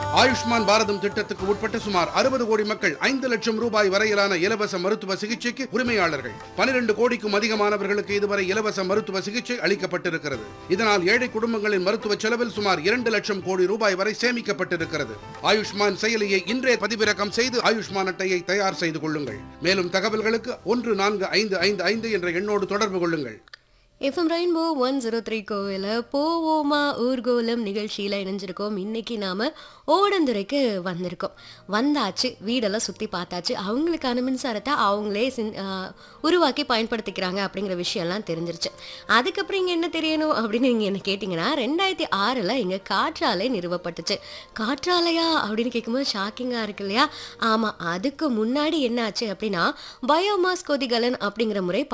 ஆயுஷ்மான் பாரதம் திட்டத்துக்கு உட்பட்ட சுமார் அறுபது கோடி மக்கள் ஐந்து லட்சம் ரூபாய் வரையிலான இலவச மருத்துவ சிகிச்சைக்கு உரிமையாளர்கள் பனிரெண்டு கோடிக்கும் அதிகமானவர்களுக்கு இதுவரை இலவச மருத்துவ சிகிச்சை அளிக்கப்பட்டிருக்கிறது இதனால் ஏழை குடும்பங்களின் மருத்துவ செலவில் சுமார் இரண்டு லட்சம் கோடி ரூபாய் வரை சேமிக்கப்பட்டிருக்கிறது ஆயுஷ்மான் செயலியை இன்றே பதிவிறக்கம் செய்து ஆயுஷ்மான் அட்டையை தயார் செய்து கொள்ளுங்கள் மேலும் தகவல்களுக்கு ஒன்று நான்கு ஐந்து ஐந்து ஐந்து என்ற எண்ணோடு தொடர்பு கொள்ளுங்கள் FM Rainbow one zero three கோவில போவோமா ஊர்கோலம் நிகழ்ச்சியில் இணைஞ்சிருக்கோம் இன்னைக்கு நாம ஓடந்துரைக்கு வந்திருக்கோம் வந்தாச்சு வீடெல்லாம் சுற்றி பார்த்தாச்சு அவங்களுக்கான மின்சாரத்தை அவங்களே சின்- ஆ, உருவாக்கி பயன்படுத்திக்கிறாங்க அப்படிங்கிற விஷயம்லாம் தெரிஞ்சிருச்சு அதுக்கப்புறம் இங்கே என்ன தெரியணும் அப்படின்னு நீங்கள் என்ன கேட்டிங்கன்னா ரெண்டாயிரத்தி ஆறில் இங்கே காற்றாலை நிறுவப்பட்டுச்சு காற்றாலையா அப்படின்னு கேட்கும்போது ஷாக்கிங்காக இருக்கு இல்லையா ஆமாம் அதுக்கு முன்னாடி என்ன ஆச்சு அப்படின்னா பயோமாஸ் கொதிகலன் அப்படிங்கிற முறை